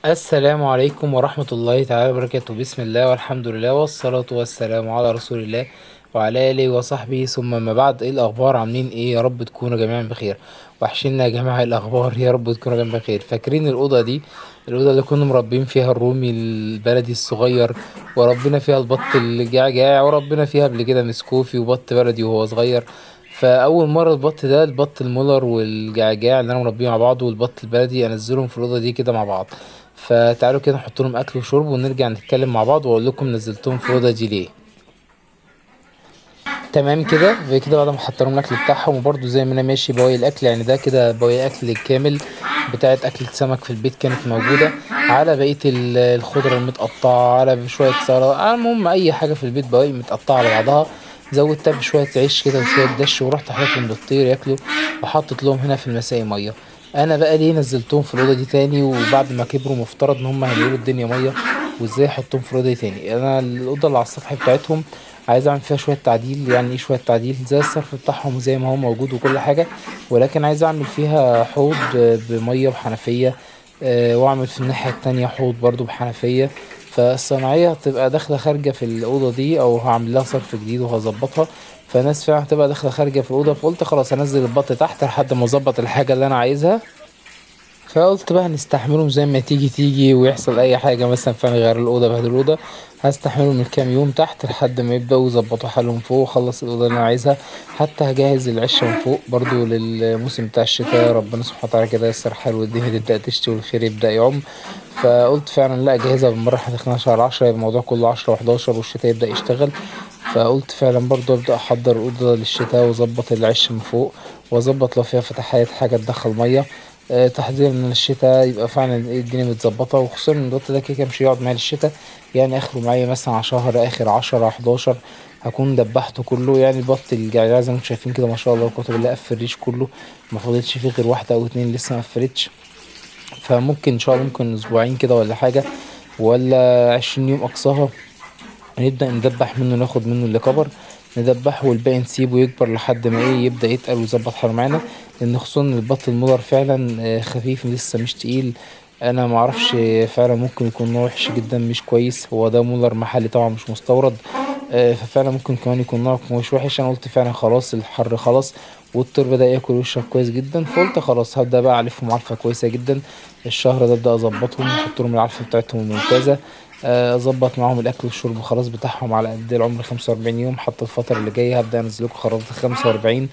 السلام عليكم ورحمة الله تعالى وبركاته بسم الله والحمد لله والصلاة والسلام على رسول الله وعلى آله وصحبه ثم ما بعد ايه الأخبار عاملين ايه يا رب تكونوا جميعا بخير وحشنا يا جماعة إيه الأخبار يا رب تكونوا جميعا بخير فاكرين الأوضة دي الأوضة اللي كنا مربين فيها الرومي البلدي الصغير وربنا فيها البط الجعجاع وربنا فيها قبل كده مسكوفي وبط بلدي وهو صغير فاول مره البط ده البط المولر والجعجاع اللي انا مربيه مع بعض والبط البلدي انزلهم في الاوضه دي كده مع بعض فتعالوا كده نحط لهم اكل وشرب ونرجع نتكلم مع بعض واقول لكم نزلتهم في الاوضه دي ليه تمام كده زي كده بعد ما حط لهم الاكل بتاعهم وبرده زي ما انا ماشي بواقي الاكل يعني ده كده بواقي اكل كامل بتاعت اكلة سمك في البيت كانت موجودة على بقية ال- الخضرة المتقطعة على شوية سلطة على المهم أي حاجة في البيت بواقي متقطعة على بعضها زودتها بشوية عيش كده وشوية دش ورحت حاططهم للطير ياكلوا وحطيت لهم هنا في المساء مية أنا بقى ليه نزلتهم في الأوضة دي تاني وبعد ما كبروا مفترض إن هم هيلاقوا الدنيا مية وإزاي أحطهم في الأوضة دي تاني أنا الأوضة اللي على السطح بتاعتهم عايز اعمل فيها شويه تعديل يعني ايه شويه تعديل زي الصرف بتاعهم زي ما هو موجود وكل حاجه ولكن عايز اعمل فيها حوض آه، بميه بحنفيه آه، واعمل في الناحيه التانية حوض برضو بحنفيه فالصناعيه هتبقى داخله خارجه في الاوضه دي او هعمل لها صرف جديد وهظبطها فالناس فعلا هتبقى داخله خارجه في الاوضه فقلت خلاص انزل البط تحت لحد ما اظبط الحاجه اللي انا عايزها فقلت بقى نستحملهم زي ما تيجي تيجي ويحصل اي حاجه مثلا فانا غير الاوضه بهدل الاوضه هستحملهم الكام يوم تحت لحد ما يبداوا يظبطوا حالهم فوق واخلص الاوضه اللي انا عايزها حتى هجهز العشه من فوق برضو للموسم بتاع الشتاء ربنا سبحانه وتعالى كده ييسر حال والدنيا تبدا تشتي والخير يبدا يعم فقلت فعلا لا اجهزها بالمره احنا داخلين شهر عشرة يبقى الموضوع كله عشرة وحداشر والشتاء يبدا يشتغل فقلت فعلا برضو ابدا احضر الاوضه للشتاء واظبط العش من فوق واظبط لو فيها فتحات حاجه تدخل ميه آه، تحضير من الشتاء يبقى فعلا إيه الدنيا متظبطة وخصوصا ان البط ده كده كده مش هيقعد معايا للشتاء يعني اخره معايا مثلا على شهر اخر عشرة حداشر هكون دبحته كله يعني البط الجعجاع زي ما انتم شايفين كده ما شاء الله كتب الله قفل الريش كله ما فاضلش فيه غير واحدة او اتنين لسه ما قفلتش فممكن ان شاء الله ممكن اسبوعين كده ولا حاجة ولا عشرين يوم اقصاها نبدأ ندبح منه ناخد منه اللي كبر ندبحه والباقي نسيبه يكبر لحد ما ايه يبدأ يتقل ويظبط حاله معانا لان خصوصا إن البط المولر فعلا آه، خفيف لسه مش تقيل انا معرفش آه، فعلا ممكن يكون نوع وحش جدا مش كويس هو ده مولر محلي طبعا مش مستورد آه، ففعلا ممكن كمان يكون نوع مش وحش انا قلت فعلا خلاص الحر خلاص والطير بدأ ياكل ويشرب كويس جدا فقلت خلاص هبدأ بقى أعلفهم علفة كويسة جدا الشهر ده أبدأ أظبطهم وأحط لهم العلفة بتاعتهم الممتازة آه، أظبط معاهم الأكل والشرب خلاص بتاعهم على قد العمر خمسة وأربعين يوم حتى الفترة اللي جاية هبدأ أنزل لكم خرائط خمسة وأربعين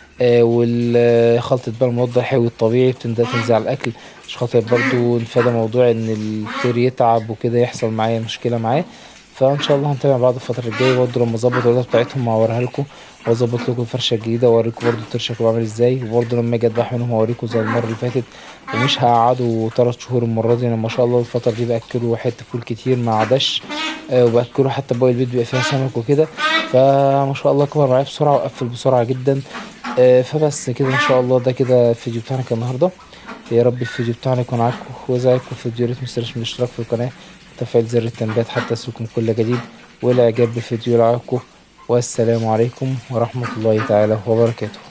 والخلطة بقى المضاد الحيوي الطبيعي بتبدأ تنزل على الأكل عشان خاطر برضو نتفادى موضوع إن الطير يتعب وكده يحصل معايا مشكلة معاه فان شاء الله هنتابع بعض الفتره الجايه برضه لما اظبط الاوضه بتاعتهم هوريها لكم واظبط لكم الفرشه الجديده واوريكم برضه الطير شكله عامل ازاي وبرضه لما اجي اذبح منهم هوريكم زي المره اللي فاتت ومش هقعدوا تلات شهور المره دي انا ما شاء الله الفتره دي باكله حته فول كتير مع دش آه، وباكله حتى بواقي البيت بيبقى فيها سمك وكده فما شاء الله كبر معايا بسرعه وقفل بسرعه جدا آه، فبس كده ان شاء الله ده كده الفيديو بتاعنا كان النهارده يا رب الفيديو بتاعنا يكون عاجبكم واذا عجبكم الفيديو يا ريت متنسوش من الاشتراك في القناه وتفعيل زر التنبيهات حتى يصلكم كل جديد والاعجاب بالفيديو لو عجبكم والسلام عليكم ورحمه الله تعالى وبركاته